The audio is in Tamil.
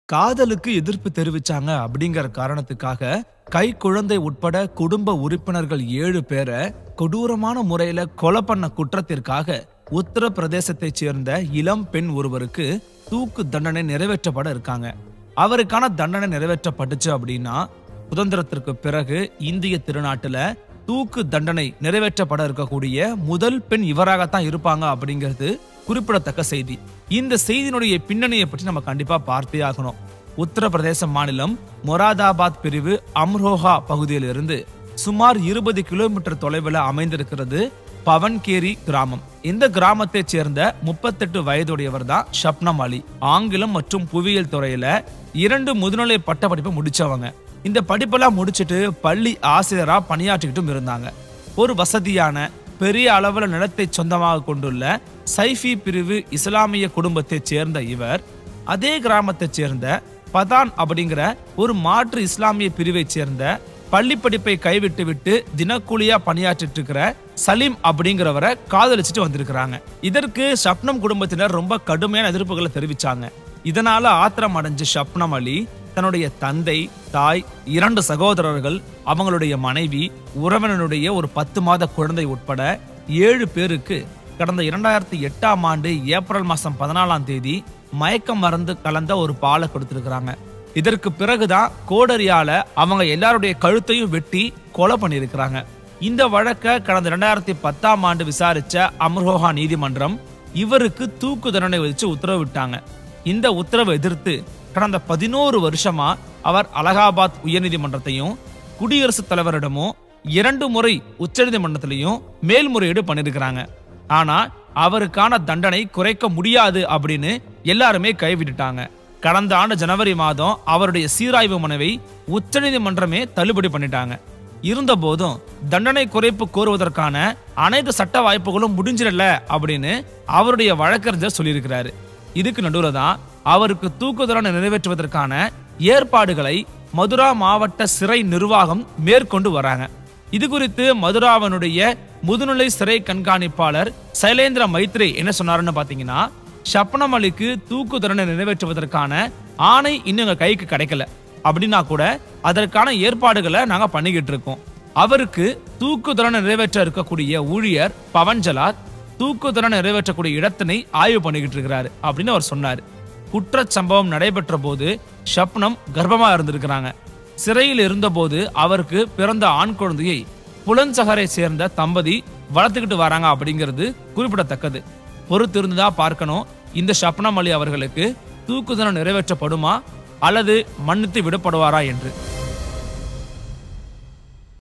காதலுக்கு எதிர்ப்பு தெரிவிச்சாங்க அப்படிங்கிற காரணத்துக்காக கை குழந்தை உட்பட குடும்ப உறுப்பினர்கள் ஏழு பேரை கொடூரமான முறையில கொலை பண்ண குற்றத்திற்காக உத்தரப்பிரதேசத்தைச் சேர்ந்த இளம் பெண் ஒருவருக்கு தூக்கு தண்டனை நிறைவேற்றப்பட இருக்காங்க அவருக்கான தண்டனை நிறைவேற்றப்பட்டுச்சு அப்படின்னா சுதந்திரத்திற்கு பிறகு இந்திய திருநாட்டுல தூக்கு தண்டனை நிறைவேற்றப்பட இருக்கக்கூடிய முதல் பெண் இவராகத்தான் இருப்பாங்க அப்படிங்கிறது குறிப்பிடத்தக்க செய்தி இந்த செய்தியினுடைய பின்னணியை பற்றி நம்ம கண்டிப்பா பார்த்தே ஆகணும் உத்தரப்பிரதேச மாநிலம் மொராதாபாத் பிரிவு அம்ரோஹா பகுதியிலிருந்து சுமார் இருபது கிலோமீட்டர் தொலைவில் அமைந்திருக்கிறது பவன்கேரி கிராமம் இந்த கிராமத்தைச் சேர்ந்த முப்பத்தெட்டு வயதுடையவர் தான் ஷப்னம் அலி ஆங்கிலம் மற்றும் புவியியல் துறையில இரண்டு முதுநிலை பட்டப்படிப்பை முடிச்சவங்க இந்த படிப்பெல்லாம் முடிச்சிட்டு பள்ளி ஆசிரியரா பணியாற்றிக்கிட்டும் இருந்தாங்க ஒரு வசதியான பெரிய அளவுல நிலத்தை சொந்தமாக கொண்டுள்ள சைஃபி பிரிவு இஸ்லாமிய குடும்பத்தைச் சேர்ந்த இவர் அதே கிராமத்தைச் சேர்ந்த பதான் அப்படிங்கிற ஒரு மாற்று இஸ்லாமிய பிரிவைச் சேர்ந்த பள்ளி படிப்பை கைவிட்டு விட்டு தினக்கூலியா பணியாற்றிட்டு இருக்கிற சலீம் அப்படிங்கிறவரை காதலிச்சுட்டு வந்திருக்கிறாங்க இதற்கு ஷப்னம் குடும்பத்தினர் ரொம்ப கடுமையான எதிர்ப்புகளை தெரிவிச்சாங்க இதனால ஆத்திரம் அடைஞ்ச ஷப்னம் அலி தன்னுடைய தந்தை தாய் இரண்டு சகோதரர்கள் அவங்களுடைய மனைவி உறவினருடைய ஒரு பத்து மாத குழந்தை உட்பட ஏழு பேருக்கு கடந்த இரண்டாயிரத்தி எட்டாம் ஆண்டு ஏப்ரல் மாசம் பதினாலாம் தேதி மயக்கம் மருந்து கலந்த ஒரு பாலை கொடுத்திருக்கிறாங்க இதற்கு பிறகுதான் கோடரியால அவங்க எல்லாருடைய கழுத்தையும் வெட்டி கொலை பண்ணியிருக்கிறாங்க இந்த வழக்க கடந்த இரண்டாயிரத்தி பத்தாம் ஆண்டு விசாரிச்ச அம்ரோஹா நீதிமன்றம் இவருக்கு தூக்கு தண்டனை விதிச்சு உத்தரவிட்டாங்க இந்த உத்தரவை எதிர்த்து கடந்த பதினோரு வருஷமா அவர் அலகாபாத் உயர்நீதிமன்றத்தையும் குடியரசுத் தலைவரிடமும் இரண்டு முறை உச்சநீதிமன்றத்திலையும் மேல்முறையீடு பண்ணிருக்கிறாங்க ஆனா அவருக்கான தண்டனை குறைக்க முடியாது அப்படின்னு எல்லாருமே கைவிட்டுட்டாங்க கடந்த ஆண்டு ஜனவரி மாதம் அவருடைய சீராய்வு மனுவை உச்சநீதிமன்றமே தள்ளுபடி பண்ணிட்டாங்க இருந்த போதும் தண்டனை குறைப்பு கோருவதற்கான அனைத்து சட்ட வாய்ப்புகளும் முடிஞ்சிடல அப்படின்னு அவருடைய வழக்கறிஞர் சொல்லியிருக்கிறாரு இதுக்கு நடுவுல தான் அவருக்கு தூக்கு தண்டனை நிறைவேற்றுவதற்கான ஏற்பாடுகளை மதுரா மாவட்ட சிறை நிர்வாகம் மேற்கொண்டு வராங்க இது குறித்து மதுராவனுடைய முதுநிலை சிறை கண்காணிப்பாளர் சைலேந்திர மைத்ரே என்ன சொன்னாருன்னு பாத்தீங்கன்னா ஷப்னம் அலிக்கு தூக்கு தண்டனை நிறைவேற்றுவதற்கான ஆணை இன்னும் எங்க கைக்கு கிடைக்கல அப்படின்னா கூட அதற்கான ஏற்பாடுகளை நாங்க பண்ணிக்கிட்டு இருக்கோம் அவருக்கு தூக்கு தண்டனை நிறைவேற்ற இருக்கக்கூடிய ஊழியர் பவன் ஜலாத் தூக்கு தண்டனை நிறைவேற்றக்கூடிய இடத்தினை ஆய்வு பண்ணிக்கிட்டு இருக்கிறாரு அப்படின்னு அவர் சொன்னாரு குற்றச் சம்பவம் நடைபெற்ற போது ஷப்னம் கர்ப்பமா இருந்திருக்கிறாங்க சிறையில் இருந்தபோது அவருக்கு பிறந்த ஆண் குழந்தையை புலன்சகரை சேர்ந்த தம்பதி வளர்த்துக்கிட்டு வராங்க அப்படிங்கிறது குறிப்பிடத்தக்கது பொறுத்து இருந்துதா பார்க்கணும் இந்த ஷப்னம் அலி அவர்களுக்கு தூக்கு தண்டனை நிறைவேற்றப்படுமா அல்லது மன்னித்து விடப்படுவாரா என்று